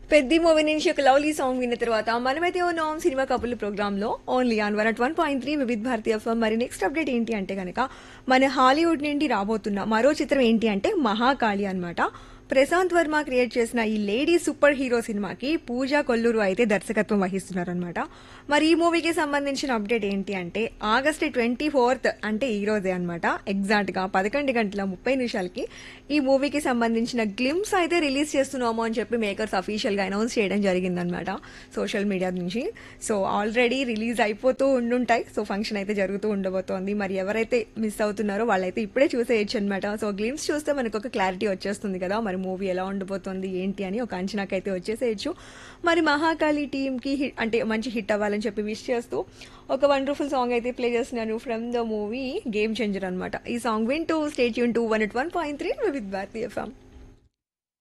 పెద్ద మూవీ నుంచి ఒక లవ్లీ సాంగ్ విన్న తర్వాత మనమైతే ఉన్నాం సినిమా కబుర్లు ప్రోగ్రామ్ లో only on one at one point three Vividh Bharati FM మరి నెక్స్ట్ అప్డేట్ ఏంటి అంటే కనుక మన హాలీవుడ్ నుండి రాబోతున్న మరో చిత్రం ఏంటి అంటే మహాకాళి అన్నమాట ప్రశాంత్ వర్మ క్రియేట్ చేసిన ఈ లేడీ సూపర్ హీరో సినిమాకి పూజా కొల్లూరు అయితే దర్శకత్వం వహిస్తున్నారనమాట మరి ఈ మూవీకి సంబంధించిన అప్డేట్ ఏంటి అంటే ఆగస్ట్ ట్వంటీ ఫోర్త్ అంటే ఈ రోజే అనమాట ఎగ్జాక్ట్ గా పదకొండు గంటల ముప్పై నిమిషాలకి ఈ మూవీకి సంబంధించిన గ్లిమ్స్ అయితే రిలీజ్ చేస్తున్నాము అని చెప్పి మేకర్స్ అఫీషియల్ గా అనౌన్స్ చేయడం జరిగిందనమాట సోషల్ మీడియా నుంచి సో ఆల్రెడీ రిలీజ్ అయిపోతూ ఉండుంటాయి సో ఫంక్షన్ అయితే జరుగుతూ ఉండబోతోంది మరి ఎవరైతే మిస్ అవుతున్నారో వాళ్ళైతే ఇప్పుడే చూసేయచ్చు అనమాట సో గ్లిమ్స్ చూస్తే మనకు ఒక క్లారిటీ వచ్చేస్తుంది కదా మరి మూవీ ఎలా ఉండబోతోంది ఏంటి అని ఒక అంచనాకైతే వచ్చేసేయచ్చు మరి మహాకాళి టీంకి హిట్ అంటే మంచి హిట్ అవ్వాలని చెప్పి విష్ చేస్తూ ఒక వండర్ఫుల్ సాంగ్ అయితే ప్లే చేస్తున్నాను from the movie Game Changer అనమాట ఈ సాంగ్ వింటూ స్టేట్ యూన్ two one at one point three with Bharatiya FM